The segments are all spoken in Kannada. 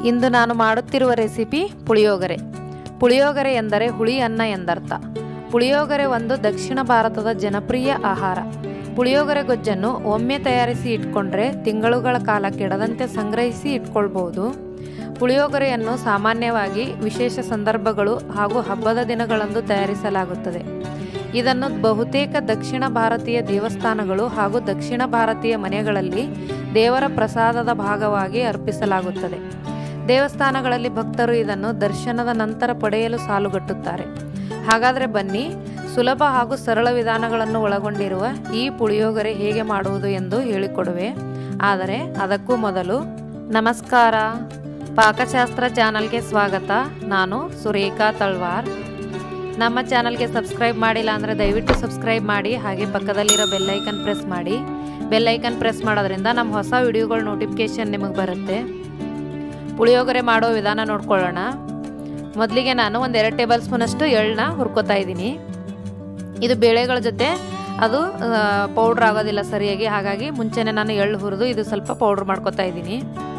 ಇಂದು ನಾನು ಮಾಡುತ್ತಿರುವ ರೆಸಿಪಿ ಪುಳಿಯೋಗರೆ ಪುಳಿಯೋಗರೆ ಎಂದರೆ ಹುಳಿ ಅನ್ನ ಎಂದರ್ಥ ಪುಳಿಯೋಗರೆ ಒಂದು ದಕ್ಷಿಣ ಭಾರತದ ಜನಪ್ರಿಯ ಆಹಾರ ಪುಳಿಯೋಗರೆ ಗೊಜ್ಜನ್ನು ಒಮ್ಮೆ ತಯಾರಿಸಿ ಇಟ್ಕೊಂಡ್ರೆ ತಿಂಗಳುಗಳ ಕಾಲ ಕೆಡದಂತೆ ಸಂಗ್ರಹಿಸಿ ಇಟ್ಕೊಳ್ಬೋದು ಪುಳಿಯೋಗರೆಯನ್ನು ಸಾಮಾನ್ಯವಾಗಿ ವಿಶೇಷ ಸಂದರ್ಭಗಳು ಹಾಗೂ ಹಬ್ಬದ ದಿನಗಳಂದು ತಯಾರಿಸಲಾಗುತ್ತದೆ ಇದನ್ನು ಬಹುತೇಕ ದಕ್ಷಿಣ ಭಾರತೀಯ ದೇವಸ್ಥಾನಗಳು ಹಾಗೂ ದಕ್ಷಿಣ ಭಾರತೀಯ ಮನೆಗಳಲ್ಲಿ ದೇವರ ಪ್ರಸಾದದ ಭಾಗವಾಗಿ ಅರ್ಪಿಸಲಾಗುತ್ತದೆ ದೇವಸ್ಥಾನಗಳಲ್ಲಿ ಭಕ್ತರು ಇದನ್ನು ದರ್ಶನದ ನಂತರ ಪಡೆಯಲು ಸಾಲುಗಟ್ಟುತ್ತಾರೆ ಹಾಗಾದರೆ ಬನ್ನಿ ಸುಲಭ ಹಾಗೂ ಸರಳ ವಿಧಾನಗಳನ್ನು ಒಳಗೊಂಡಿರುವ ಈ ಪುಳಿಯೋಗರೆ ಹೇಗೆ ಮಾಡುವುದು ಎಂದು ಹೇಳಿಕೊಡುವೆ ಆದರೆ ಅದಕ್ಕೂ ಮೊದಲು ನಮಸ್ಕಾರ ಪಾಕಶಾಸ್ತ್ರ ಚಾನಲ್ಗೆ ಸ್ವಾಗತ ನಾನು ಸುರೇಖಾ ತಳ್ವಾರ್ ನಮ್ಮ ಚಾನಲ್ಗೆ ಸಬ್ಸ್ಕ್ರೈಬ್ ಮಾಡಿಲ್ಲ ಅಂದರೆ ದಯವಿಟ್ಟು ಸಬ್ಸ್ಕ್ರೈಬ್ ಮಾಡಿ ಹಾಗೆ ಪಕ್ಕದಲ್ಲಿರೋ ಬೆಲ್ಲೈಕನ್ ಪ್ರೆಸ್ ಮಾಡಿ ಬೆಲ್ಲೈಕನ್ ಪ್ರೆಸ್ ಮಾಡೋದ್ರಿಂದ ನಮ್ಮ ಹೊಸ ವಿಡಿಯೋಗಳ ನೋಟಿಫಿಕೇಷನ್ ನಿಮಗೆ ಬರುತ್ತೆ ಪುಳಿಯೋಗರೆ ಮಾಡೋ ವಿಧಾನ ನೋಡ್ಕೊಳ್ಳೋಣ ಮೊದಲಿಗೆ ನಾನು ಒಂದು ಎರಡು ಟೇಬಲ್ ಸ್ಪೂನಷ್ಟು ಎಳ್ಳನ್ನ ಹುರ್ಕೋತಾ ಇದ್ದೀನಿ ಇದು ಬೇಳೆಗಳ ಜೊತೆ ಅದು ಪೌಡ್ರ್ ಆಗೋದಿಲ್ಲ ಸರಿಯಾಗಿ ಹಾಗಾಗಿ ಮುಂಚೆನೆ ನಾನು ಎಳ್ಳು ಹುರಿದು ಇದು ಸ್ವಲ್ಪ ಪೌಡ್ರ್ ಮಾಡ್ಕೋತಾ ಇದ್ದೀನಿ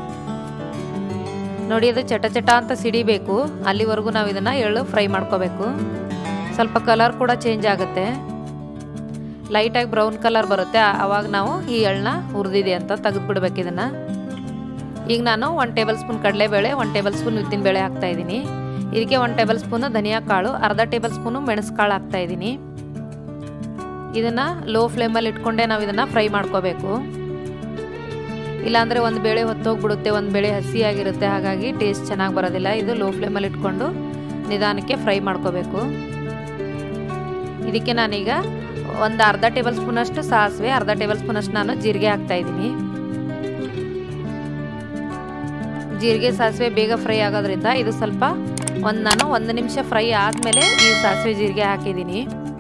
ನೋಡಿ ಅದು ಚಟ ಚಟ ಅಂತ ಸಿಡಿಬೇಕು ಅಲ್ಲಿವರೆಗೂ ನಾವು ಇದನ್ನು ಎಳ್ಳು ಫ್ರೈ ಮಾಡ್ಕೋಬೇಕು ಸ್ವಲ್ಪ ಕಲರ್ ಕೂಡ ಚೇಂಜ್ ಆಗುತ್ತೆ ಲೈಟಾಗಿ ಬ್ರೌನ್ ಕಲರ್ ಬರುತ್ತೆ ಆವಾಗ ನಾವು ಈ ಎಳ್ಳನ್ನ ಹುರಿದಿದೆ ಅಂತ ತೆಗೆದುಬಿಡ್ಬೇಕು ಇದನ್ನು ಈಗ ನಾನು ಒನ್ ಟೇಬಲ್ ಸ್ಪೂನ್ ಕಡಲೆಬೇಳೆ ಒನ್ ಟೇಬಲ್ ಸ್ಪೂನ್ ಉದ್ದಿನ ಬೇಳೆ ಹಾಕ್ತಾ ಇದ್ದೀನಿ ಇದಕ್ಕೆ ಒನ್ ಟೇಬಲ್ ಸ್ಪೂನು ಧನಿಯಾ ಕಾಳು ಅರ್ಧ ಟೇಬಲ್ ಸ್ಪೂನು ಮೆಣಸು ಕಾಳು ಹಾಕ್ತಾ ಇದ್ದೀನಿ ಇದನ್ನು ಲೋ ಫ್ಲೇಮಲ್ಲಿ ಇಟ್ಕೊಂಡೆ ನಾವು ಇದನ್ನು ಫ್ರೈ ಮಾಡ್ಕೋಬೇಕು ಇಲ್ಲಾಂದರೆ ಒಂದು ಬೇಳೆ ಹೊತ್ತೋಗ್ಬಿಡುತ್ತೆ ಒಂದು ಬೇಳೆ ಹಸಿಯಾಗಿರುತ್ತೆ ಹಾಗಾಗಿ ಟೇಸ್ಟ್ ಚೆನ್ನಾಗಿ ಬರೋದಿಲ್ಲ ಇದು ಲೋ ಫ್ಲೇಮಲ್ಲಿ ಇಟ್ಕೊಂಡು ನಿಧಾನಕ್ಕೆ ಫ್ರೈ ಮಾಡ್ಕೋಬೇಕು ಇದಕ್ಕೆ ನಾನೀಗ ಒಂದು ಅರ್ಧ ಟೇಬಲ್ ಸ್ಪೂನಷ್ಟು ಸಾಸಿವೆ ಅರ್ಧ ಟೇಬಲ್ ಸ್ಪೂನಷ್ಟು ನಾನು ಜೀರಿಗೆ ಹಾಕ್ತಾ ಇದ್ದೀನಿ ಜೀರಿಗೆ ಸಾಸಿವೆ ಬೇಗ ಫ್ರೈ ಆಗೋದ್ರಿಂದ ಇದು ಸ್ವಲ್ಪ ಒಂದು ನಾನು ಒಂದು ನಿಮಿಷ ಫ್ರೈ ಆದಮೇಲೆ ಈ ಸಾಸಿವೆ ಜೀರಿಗೆ ಹಾಕಿದ್ದೀನಿ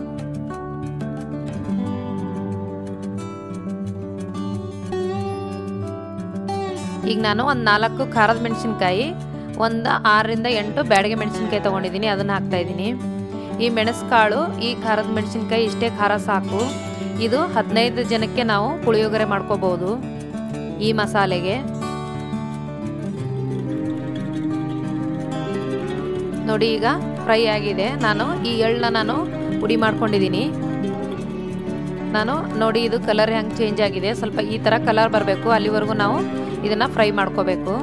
ಈಗ ನಾನು ಒಂದು ನಾಲ್ಕು ಖಾರದ ಮೆಣಸಿನ್ಕಾಯಿ ಒಂದು ಆರರಿಂದ ಎಂಟು ಬ್ಯಾಡಿಗೆ ಮೆಣಸಿನ್ಕಾಯಿ ತೊಗೊಂಡಿದ್ದೀನಿ ಅದನ್ನು ಹಾಕ್ತಾ ಇದ್ದೀನಿ ಈ ಮೆಣಸು ಕಾಳು ಈ ಖಾರದ ಮೆಣಸಿನ್ಕಾಯಿ ಇಷ್ಟೇ ಖಾರ ಸಾಕು ಇದು ಹದಿನೈದು ಜನಕ್ಕೆ ನಾವು ಪುಳಿಯೋಗರೆ ಮಾಡ್ಕೋಬೋದು ಈ ಮಸಾಲೆಗೆ ನೋಡಿ ಈಗ ಫ್ರೈ ಆಗಿದೆ ನಾನು ಈ ಎಳ್ಳನ್ನ ನಾನು ಪುಡಿ ಮಾಡ್ಕೊಂಡಿದ್ದೀನಿ ನಾನು ನೋಡಿ ಇದು ಕಲರ್ ಹೆಂಗೆ ಚೇಂಜ್ ಆಗಿದೆ ಸ್ವಲ್ಪ ಈ ಥರ ಕಲರ್ ಬರಬೇಕು ಅಲ್ಲಿವರೆಗೂ ನಾವು ಇದನ್ನು ಫ್ರೈ ಮಾಡ್ಕೋಬೇಕು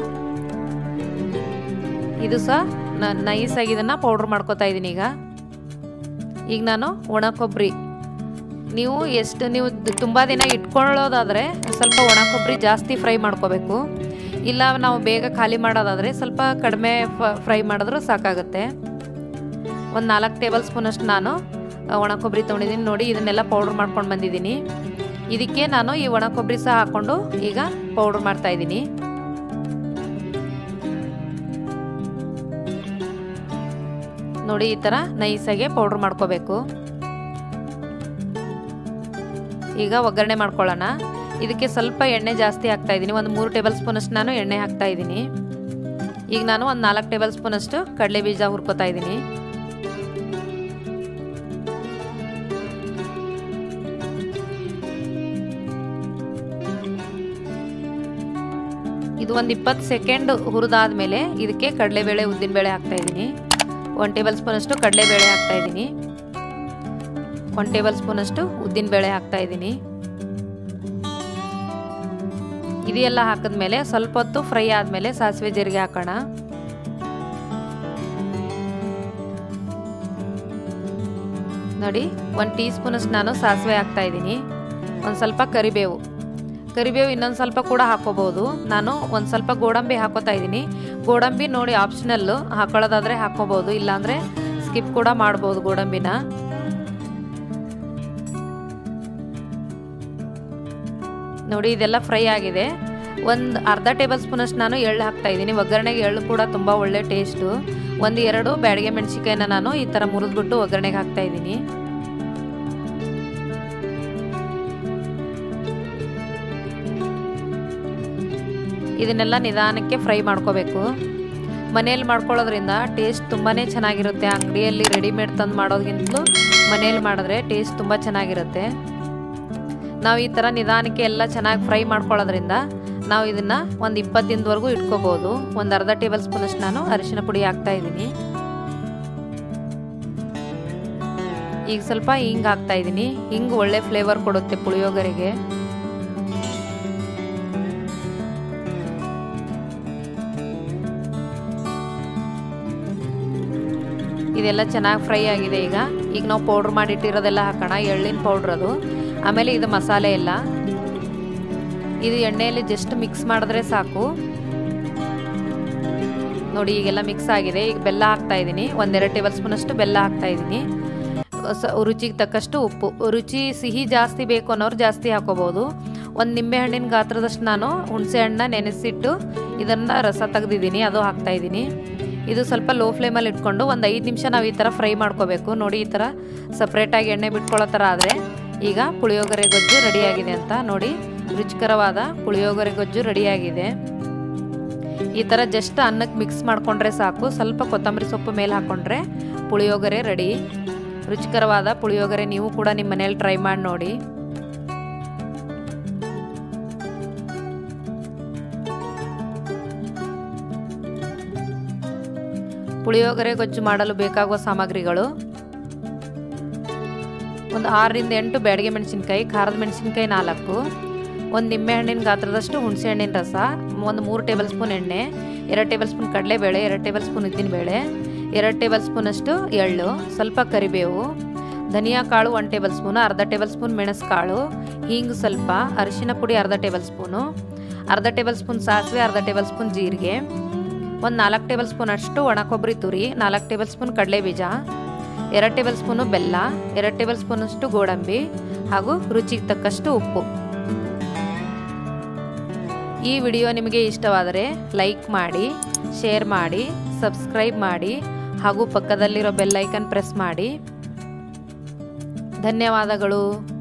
ಇದು ಸಹ ನೈಸಾಗಿ ಇದನ್ನು ಪೌಡ್ರ್ ಮಾಡ್ಕೋತಾ ಇದ್ದೀನಿ ಈಗ ಈಗ ನಾನು ಒಣ ಕೊಬ್ಬರಿ ನೀವು ಎಷ್ಟು ನೀವು ತುಂಬ ದಿನ ಇಟ್ಕೊಳ್ಳೋದಾದರೆ ಸ್ವಲ್ಪ ಒಣ ಕೊಬ್ಬರಿ ಜಾಸ್ತಿ ಫ್ರೈ ಮಾಡ್ಕೋಬೇಕು ಇಲ್ಲ ನಾವು ಬೇಗ ಖಾಲಿ ಮಾಡೋದಾದರೆ ಸ್ವಲ್ಪ ಕಡಿಮೆ ಫ್ರೈ ಮಾಡಿದ್ರೂ ಸಾಕಾಗುತ್ತೆ ಒಂದು ನಾಲ್ಕು ಟೇಬಲ್ ಸ್ಪೂನಷ್ಟು ನಾನು ಒಣ ಕೊಬ್ಬರಿ ತೊಗೊಂಡಿದ್ದೀನಿ ನೋಡಿ ಇದನ್ನೆಲ್ಲ ಪೌಡ್ರ್ ಮಾಡ್ಕೊಂಡು ಬಂದಿದ್ದೀನಿ ಇದಕ್ಕೆ ನಾನು ಈ ಒಣ ಕೊಬ್ಬರಿ ಸಹ ಹಾಕ್ಕೊಂಡು ಈಗ ಪೌಡ್ರ್ ಮಾಡ್ತಾ ಇದ್ದೀನಿ ನೋಡಿ ಈ ಥರ ನೈಸಾಗೆ ಪೌಡ್ರ್ ಮಾಡ್ಕೋಬೇಕು ಈಗ ಒಗ್ಗರಣೆ ಮಾಡ್ಕೊಳ್ಳೋಣ ಇದಕ್ಕೆ ಸ್ವಲ್ಪ ಎಣ್ಣೆ ಜಾಸ್ತಿ ಹಾಕ್ತಾ ಇದ್ದೀನಿ ಒಂದು ಮೂರು ಟೇಬಲ್ ಸ್ಪೂನಷ್ಟು ನಾನು ಎಣ್ಣೆ ಹಾಕ್ತಾ ಇದ್ದೀನಿ ಈಗ ನಾನು ಒಂದು ನಾಲ್ಕು ಟೇಬಲ್ ಸ್ಪೂನಷ್ಟು ಕಡಲೆ ಬೀಜ ಹುರ್ಕೋತಾ ಇದ್ದೀನಿ ಇದು ಒಂದು ಇಪ್ಪತ್ತು ಸೆಕೆಂಡ್ ಹುರಿದಾದ್ಮೇಲೆ ಇದಕ್ಕೆ ಕಡಲೆಬೇಳೆ ಉದ್ದಿನಬೇಳೆ ಹಾಕ್ತಾ ಇದ್ದೀನಿ ಒನ್ ಟೇಬಲ್ ಸ್ಪೂನಷ್ಟು ಕಡಲೆಬೇಳೆ ಹಾಕ್ತಾ ಇದ್ದೀನಿ ಒನ್ ಟೇಬಲ್ ಸ್ಪೂನಷ್ಟು ಉದ್ದಿನಬೇಳೆ ಹಾಕ್ತಾ ಇದ್ದೀನಿ ಇದೆಲ್ಲ ಹಾಕಿದ್ಮೇಲೆ ಸ್ವಲ್ಪ ಹೊತ್ತು ಫ್ರೈ ಆದಮೇಲೆ ಸಾಸಿವೆ ಜೀರಿಗೆ ಹಾಕೋಣ ನೋಡಿ ಒಂದು ಟೀ ಸ್ಪೂನಷ್ಟು ನಾನು ಸಾಸಿವೆ ಹಾಕ್ತಾ ಇದ್ದೀನಿ ಒಂದು ಸ್ವಲ್ಪ ಕರಿಬೇವು ಕರಿಬೇವು ಇನ್ನೊಂದು ಸ್ವಲ್ಪ ಕೂಡ ಹಾಕೋಬಹುದು ನಾನು ಒಂದು ಸ್ವಲ್ಪ ಗೋಡಂಬಿ ಹಾಕೋತಾ ಇದ್ದೀನಿ ಗೋಡಂಬಿ ನೋಡಿ ಆಪ್ಷನಲ್ಲು ಹಾಕೊಳ್ಳೋದಾದರೆ ಹಾಕೋಬಹುದು ಇಲ್ಲಾಂದರೆ ಸ್ಕಿಪ್ ಕೂಡ ಮಾಡ್ಬೋದು ಗೋಡಂಬಿನ ನೋಡಿ ಇದೆಲ್ಲ ಫ್ರೈ ಆಗಿದೆ ಒಂದು ಅರ್ಧ ಟೇಬಲ್ ಸ್ಪೂನಷ್ಟು ನಾನು ಎಳ್ಳು ಹಾಕ್ತಾ ಇದ್ದೀನಿ ಒಗ್ಗರಣೆಗೆ ಎಳ್ಳು ಕೂಡ ತುಂಬ ಒಳ್ಳೆ ಟೇಸ್ಟು ಒಂದು ಎರಡು ಬ್ಯಾಡಿಗೆ ಮೆಣಸಿಕಾಯಿನ ನಾನು ಈ ಥರ ಮುರಿದ್ಬಿಟ್ಟು ಒಗ್ಗರಣೆಗೆ ಹಾಕ್ತಾ ಇದ್ದೀನಿ ಇದನ್ನೆಲ್ಲ ನಿಧಾನಕ್ಕೆ ಫ್ರೈ ಮಾಡ್ಕೋಬೇಕು ಮನೇಲಿ ಮಾಡ್ಕೊಳ್ಳೋದ್ರಿಂದ ಟೇಸ್ಟ್ ತುಂಬಾ ಚೆನ್ನಾಗಿರುತ್ತೆ ಅಂಗಡಿಯಲ್ಲಿ ರೆಡಿಮೇಡ್ ತಂದು ಮಾಡೋದಕ್ಕಿಂತಲೂ ಮನೇಲಿ ಮಾಡಿದ್ರೆ ಟೇಸ್ಟ್ ತುಂಬ ಚೆನ್ನಾಗಿರುತ್ತೆ ನಾವು ಈ ಥರ ನಿಧಾನಕ್ಕೆ ಎಲ್ಲ ಚೆನ್ನಾಗಿ ಫ್ರೈ ಮಾಡ್ಕೊಳ್ಳೋದ್ರಿಂದ ನಾವು ಇದನ್ನು ಒಂದು ಇಪ್ಪತ್ತು ದಿನದವರೆಗೂ ಇಟ್ಕೋಬೋದು ಒಂದು ಅರ್ಧ ಟೇಬಲ್ ಸ್ಪೂನಷ್ಟು ನಾನು ಅರಿಶಿನ ಪುಡಿ ಹಾಕ್ತಾ ಇದ್ದೀನಿ ಈಗ ಸ್ವಲ್ಪ ಹಿಂಗೆ ಹಾಕ್ತಾ ಇದ್ದೀನಿ ಹಿಂಗೆ ಒಳ್ಳೆ ಫ್ಲೇವರ್ ಕೊಡುತ್ತೆ ಪುಳಿಯೋಗರೆಗೆ ಇದೆಲ್ಲ ಚೆನ್ನಾಗಿ ಫ್ರೈ ಆಗಿದೆ ಈಗ ಈಗ ನಾವು ಪೌಡ್ರ್ ಮಾಡಿಟ್ಟಿರೋದೆಲ್ಲ ಹಾಕೋಣ ಎಳ್ಳಿನ ಪೌಡ್ರ್ ಅದು ಆಮೇಲೆ ಇದು ಮಸಾಲೆ ಎಲ್ಲ ಇದು ಎಣ್ಣೆಯಲ್ಲಿ ಜಸ್ಟ್ ಮಿಕ್ಸ್ ಮಾಡಿದ್ರೆ ಸಾಕು ನೋಡಿ ಈಗೆಲ್ಲ ಮಿಕ್ಸ್ ಆಗಿದೆ ಈಗ ಬೆಲ್ಲ ಹಾಕ್ತಾ ಇದ್ದೀನಿ ಒಂದೆರಡು ಟೇಬಲ್ ಸ್ಪೂನಷ್ಟು ಬೆಲ್ಲ ಹಾಕ್ತಾ ಇದ್ದೀನಿ ಸ ರುಚಿಗೆ ತಕ್ಕಷ್ಟು ಉಪ್ಪು ರುಚಿ ಸಿಹಿ ಜಾಸ್ತಿ ಬೇಕು ಅನ್ನೋರು ಜಾಸ್ತಿ ಹಾಕೋಬೋದು ಒಂದು ನಿಂಬೆಹಣ್ಣಿನ ಗಾತ್ರದಷ್ಟು ನಾನು ಹುಣಸೆ ಹಣ್ಣನ್ನ ನೆನೆಸಿಟ್ಟು ಇದನ್ನು ರಸ ತೆಗ್ದಿದ್ದೀನಿ ಅದು ಹಾಕ್ತಾ ಇದ್ದೀನಿ ಇದು ಸ್ವಲ್ಪ ಲೋ ಫ್ಲೇಮಲ್ಲಿ ಇಟ್ಕೊಂಡು ಒಂದು ಐದು ನಿಮಿಷ ನಾವು ಈ ಥರ ಫ್ರೈ ಮಾಡ್ಕೋಬೇಕು ನೋಡಿ ಈ ಥರ ಸಪ್ರೇಟಾಗಿ ಎಣ್ಣೆ ಬಿಟ್ಕೊಳ್ಳೋ ಥರ ಆದರೆ ಈಗ ಪುಳಿಯೋಗರೆ ಗೊಜ್ಜು ರೆಡಿಯಾಗಿದೆ ಅಂತ ನೋಡಿ ರುಚಿಕರವಾದ ಪುಳಿಯೋಗರೆ ಗೊಜ್ಜು ರೆಡಿಯಾಗಿದೆ ಈ ಥರ ಜಸ್ಟ್ ಅನ್ನಕ್ಕೆ ಮಿಕ್ಸ್ ಮಾಡಿಕೊಂಡ್ರೆ ಸಾಕು ಸ್ವಲ್ಪ ಕೊತ್ತಂಬರಿ ಸೊಪ್ಪು ಮೇಲೆ ಹಾಕ್ಕೊಂಡ್ರೆ ಪುಳಿಯೋಗರೆ ರೆಡಿ ರುಚಿಕರವಾದ ಪುಳಿಯೋಗರೆ ನೀವು ಕೂಡ ನಿಮ್ಮ ಮನೇಲಿ ಟ್ರೈ ಮಾಡಿ ನೋಡಿ ಪುಳಿಯೋಗರೆ ಗೊಜ್ಜು ಮಾಡಲು ಬೇಕಾಗುವ ಸಾಮಗ್ರಿಗಳು ಒಂದು ಆರರಿಂದ ಎಂಟು ಬ್ಯಾಡಿಗೆ ಮೆಣಸಿನ್ಕಾಯಿ ಖಾರದ ಮೆಣಸಿನ್ಕಾಯಿ ನಾಲ್ಕು ಒಂದು ನಿಂಬೆಹಣ್ಣಿನ ಗಾತ್ರದಷ್ಟು ಹುಣಸೆ ಹಣ್ಣಿನ ರಸ ಒಂದು ಮೂರು ಟೇಬಲ್ ಸ್ಪೂನ್ ಎಣ್ಣೆ ಎರಡು ಟೇಬಲ್ ಸ್ಪೂನ್ ಕಡಲೆಬೇಳೆ ಎರಡು ಟೇಬಲ್ ಸ್ಪೂನ್ ಉದ್ದಿನಬೇಳೆ ಎರಡು ಟೇಬಲ್ ಸ್ಪೂನಷ್ಟು ಎಳ್ಳು ಸ್ವಲ್ಪ ಕರಿಬೇವು ಧನಿಯಾ ಕಾಳು ಒನ್ ಟೇಬಲ್ ಸ್ಪೂನು ಅರ್ಧ ಟೇಬಲ್ ಸ್ಪೂನ್ ಮೆಣಸು ಕಾಳು ಹಿಂಗು ಸ್ವಲ್ಪ ಅರಿಶಿನ ಪುಡಿ ಅರ್ಧ ಟೇಬಲ್ ಸ್ಪೂನು ಅರ್ಧ ಟೇಬಲ್ ಸ್ಪೂನ್ ಸಾಸಿವೆ ಅರ್ಧ ಟೇಬಲ್ ಸ್ಪೂನ್ ಜೀರಿಗೆ ಒಂದು ನಾಲ್ಕು ಟೇಬಲ್ ಸ್ಪೂನ್ ಅಷ್ಟು ಒಣ ಕೊಬ್ಬರಿ ತುರಿ ನಾಲ್ಕು ಟೇಬಲ್ ಸ್ಪೂನ್ ಕಡಲೆ ಬೀಜ ಎರಡು ಟೇಬಲ್ ಸ್ಪೂನು ಬೆಲ್ಲ ಎರಡು ಟೇಬಲ್ ಸ್ಪೂನಷ್ಟು ಗೋಡಂಬಿ ಹಾಗೂ ರುಚಿಗೆ ತಕ್ಕಷ್ಟು ಉಪ್ಪು ಈ ವಿಡಿಯೋ ನಿಮಗೆ ಇಷ್ಟವಾದರೆ ಲೈಕ್ ಮಾಡಿ ಶೇರ್ ಮಾಡಿ ಸಬ್ಸ್ಕ್ರೈಬ್ ಮಾಡಿ ಹಾಗೂ ಪಕ್ಕದಲ್ಲಿರೋ ಬೆಲ್ ಐಕನ್ ಪ್ರೆಸ್ ಮಾಡಿ ಧನ್ಯವಾದಗಳು